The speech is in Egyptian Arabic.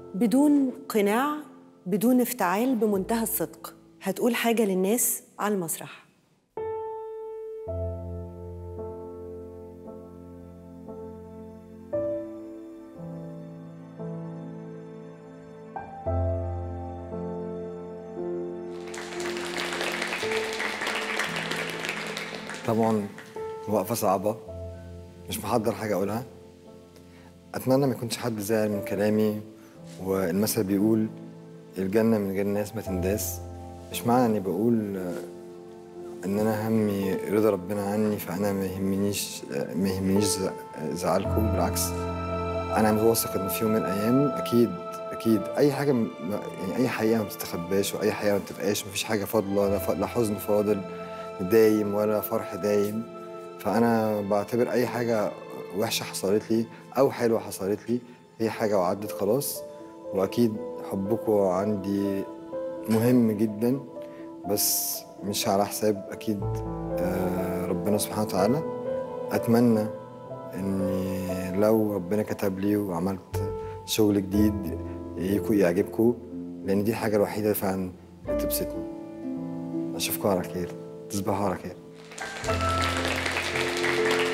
بدون قناع بدون افتعال بمنتهى الصدق هتقول حاجة للناس على المسرح طبعا وقفة صعبة مش محضر حاجة أقولها أتمنى ما يكونش حد زعل من كلامي والمثل بيقول الجنة من غير ناس ما تنداس مش معنى إني بقول آه، إن أنا همي رضا ربنا عني فأنا ما يهمنيش آه، ما يهمنيش ز- زعلكم بالعكس أنا واثق إن في يوم من الأيام أكيد أكيد أي حاجة م- يعني أي حقيقة ما بتستخباش وأي حقيقة ما بتبقاش مفيش حاجة فاضلة لا ف- لا حزن فاضل دايم ولا فرح دايم فأنا بعتبر أي حاجة وحشة حصلت لي أو حلوة حصلت لي هي حاجة وعدت خلاص وأكيد حبكم عندي مهم جدا بس مش على حساب أكيد آه، ربنا سبحانه وتعالى أتمنى إني لو ربنا كتب لي وعملت شغل جديد يكون يعجبكم لأن دي الحاجة الوحيدة فعلا اللي تبسطني أشوفكم على خير تصبحوا على خير